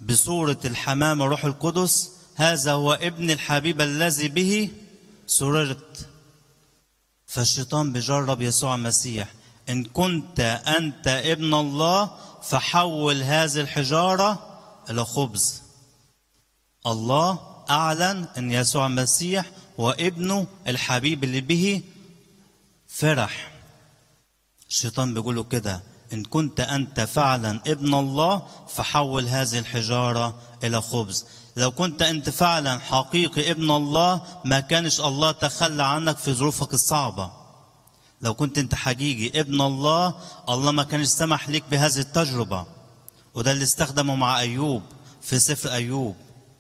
بصورة الحمام الروح القدس هذا هو ابن الحبيب الذي به سررت فالشيطان بيجرب يسوع المسيح إن كنت أنت ابن الله فحول هذه الحجارة إلى خبز الله أعلن أن يسوع المسيح هو ابنه الحبيب اللي به فرح الشيطان بيقول له كده إن كنت أنت فعلا ابن الله فحول هذه الحجارة إلى خبز لو كنت أنت فعلا حقيقي ابن الله ما كانش الله تخلى عنك في ظروفك الصعبة لو كنت أنت حقيقي ابن الله الله ما كانش سمح لك بهذه التجربة وده اللي استخدمه مع أيوب في سفر أيوب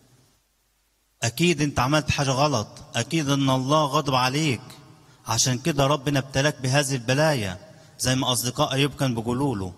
أكيد أنت عملت حاجة غلط أكيد أن الله غضب عليك عشان كده ربنا ابتلاك بهذه البلايا زي ما أصدقاء أيوب كان بيقولوا له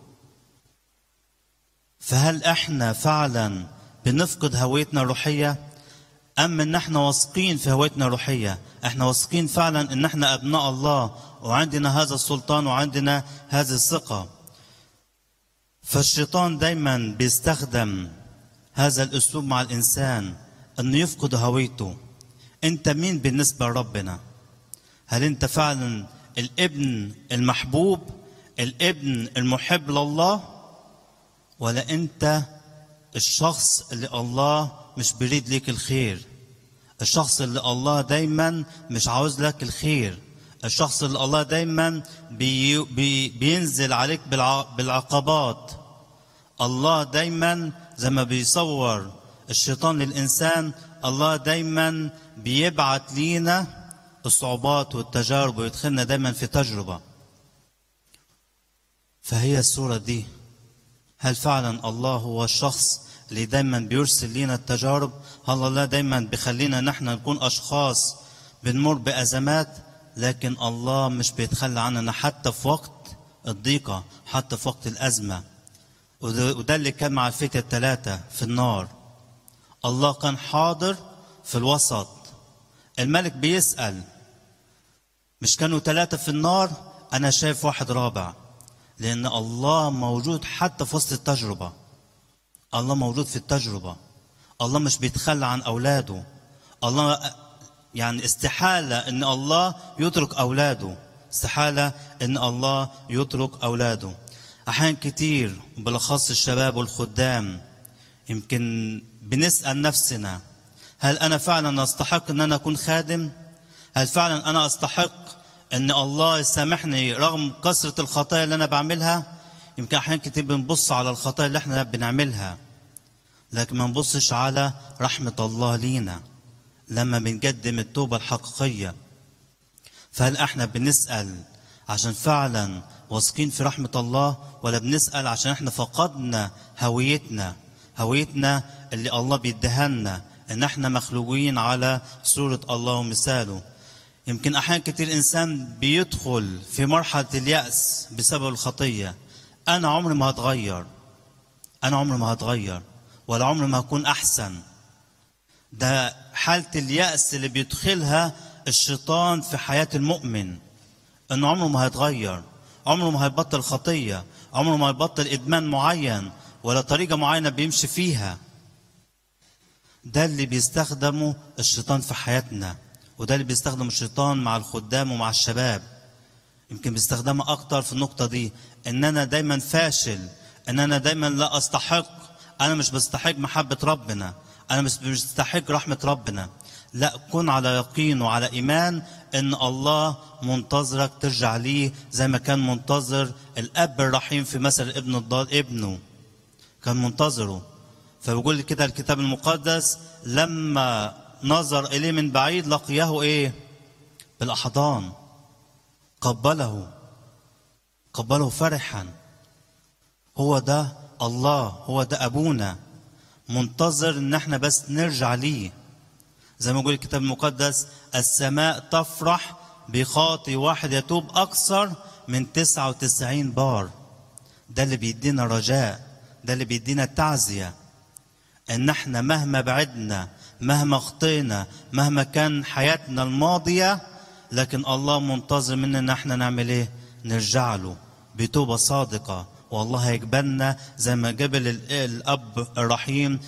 فهل احنا فعلا بنفقد هويتنا الروحية أم إن احنا واثقين في هويتنا الروحية احنا واثقين فعلا إن احنا أبناء الله وعندنا هذا السلطان وعندنا هذه الثقة فالشيطان دايما بيستخدم هذا الأسلوب مع الإنسان أنه يفقد هويته أنت مين بالنسبة لربنا هل أنت فعلا الابن المحبوب الابن المحب لله ولا أنت الشخص اللي الله مش بيريد ليك الخير الشخص اللي الله دايما مش عاوز لك الخير الشخص اللي الله دايما بي بي بينزل عليك بالع بالعقبات الله دايما زي ما بيصور الشيطان للإنسان الله دايما بيبعت لينا الصعوبات والتجارب ويدخلنا دايما في تجربة فهي الصورة دي هل فعلا الله هو الشخص اللي دايما بيرسل لنا التجارب هل الله دايما بيخلينا نحن نكون أشخاص بنمر بأزمات لكن الله مش بيتخلى عننا حتى في وقت الضيقة حتى في وقت الأزمة وده وده اللي كان مع الفتية الثلاثة في النار الله كان حاضر في الوسط الملك بيسأل مش كانوا ثلاثة في النار أنا شايف واحد رابع لأن الله موجود حتى في وسط التجربة الله موجود في التجربة الله مش بيتخلى عن أولاده الله يعني استحالة أن الله يترك أولاده استحالة أن الله يترك أولاده أحيان كتير بالأخص الشباب والخدام يمكن بنسأل نفسنا هل أنا فعلا أستحق أن أنا أكون خادم؟ هل فعلا أنا أستحق أن الله يسامحني رغم كثرة الخطايا اللي أنا بعملها؟ يمكن أحيان كتير بنبص على الخطايا اللي احنا بنعملها لكن ما نبصش على رحمة الله لينا لما بنقدم التوبة الحقيقية فهل احنا بنسأل عشان فعلا واثقين في رحمة الله ولا بنسأل عشان احنا فقدنا هويتنا هويتنا اللي الله بيديها ان احنا مخلوقين على صورة الله ومثاله يمكن احيان كتير انسان بيدخل في مرحلة اليأس بسبب الخطية انا عمري ما هتغير انا عمري ما هتغير ولا عمري ما هكون احسن ده حالة اليأس اللي بيدخلها الشيطان في حياة المؤمن انه عمره ما هيتغير عمره ما هيبطل خطية عمره ما هيبطل ادمان معين ولا طريقة معينة بيمشي فيها ده اللي بيستخدمه الشيطان في حياتنا وده اللي بيستخدمه الشيطان مع الخدام ومع الشباب يمكن بيستخدمها اكتر في النقطة دي ان انا دايما فاشل ان انا دايما لا استحق انا مش بستحق محبة ربنا انا مش بستحق رحمة ربنا لا كن على يقين وعلى ايمان ان الله منتظرك ترجع ليه زي ما كان منتظر الاب الرحيم في مثل الابن الضال ابنه كان منتظره فبيقول كده الكتاب المقدس لما نظر اليه من بعيد لقيه ايه بالاحضان قبله قبله فرحا هو ده الله هو ده ابونا منتظر ان احنا بس نرجع ليه زي ما يقول الكتاب المقدس السماء تفرح بخاطي واحد يتوب اكثر من 99 بار ده اللي بيدينا رجاء ده اللي بيدينا تعزيه ان احنا مهما بعدنا مهما خطينا مهما كان حياتنا الماضيه لكن الله منتظر مننا ان احنا نعمل ايه نرجع له بتوبه صادقه والله هيقبلنا زي ما قبل الاب الرحيم